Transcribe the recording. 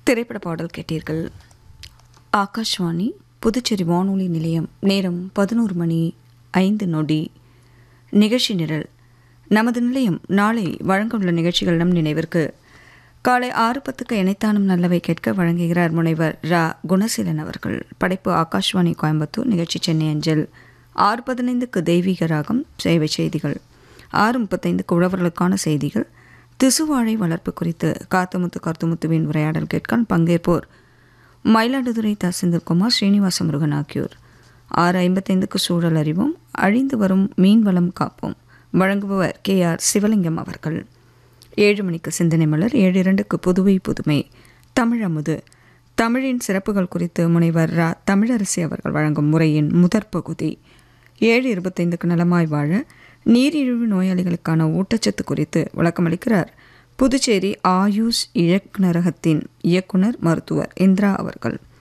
திரைப்பட பாடல் கேட்டீர்கள் ஆகாஷ்வாணி புதுச்சேரி வானொலி நிலையம் நேரம் பதினோரு மணி ஐந்து நொடி நிகழ்ச்சி நிரல் நமது நிலையம் நாளை வழங்கவுள்ள நிகழ்ச்சிகள் நம் நினைவிற்கு காலை ஆறு பத்துக்கு இணைத்தானும் நல்லவை கேட்க வழங்குகிறார் முனைவர் ரா குணசீலன் அவர்கள் படைப்பு ஆகாஷ்வாணி கோயம்புத்தூர் நிகழ்ச்சி சென்னை அஞ்சல் ஆறு பதினைந்துக்கு தெய்வீக ராகம் சேவை செய்திகள் ஆறு முப்பத்தைந்துக்கு உழவர்களுக்கான செய்திகள் திசுவாழை வளர்ப்பு குறித்து காத்துமுத்து கருத்துமுத்துவின் உரையாடல் கேட்க பங்கேற்போர் மயிலாடுதுறை த செந்தில்குமார் ஸ்ரீனிவாச முருகன் ஆகியோர் ஆறு ஐம்பத்தைந்துக்கு சூழல் அறிவோம் அழிந்து வரும் மீன் வளம் காப்போம் வழங்குபவர் கே ஆர் சிவலிங்கம் அவர்கள் ஏழு மணிக்கு சிந்தனை மலர் ஏழு இரண்டுக்கு புதுவை புதுமை தமிழமுது தமிழின் சிறப்புகள் குறித்து முனைவர் ரா தமிழரசி அவர்கள் வழங்கும் முறையின் முதற் பகுதி ஏழு இருபத்தைந்துக்கு நலமாய் வாழ நீரிழிவு நோயாளிகளுக்கான ஊட்டச்சத்து குறித்து விளக்கமளிக்கிறார் புதுச்சேரி ஆயுஷ் இயக்குநரகத்தின் இயக்குனர் மருத்துவர் இந்திரா அவர்கள்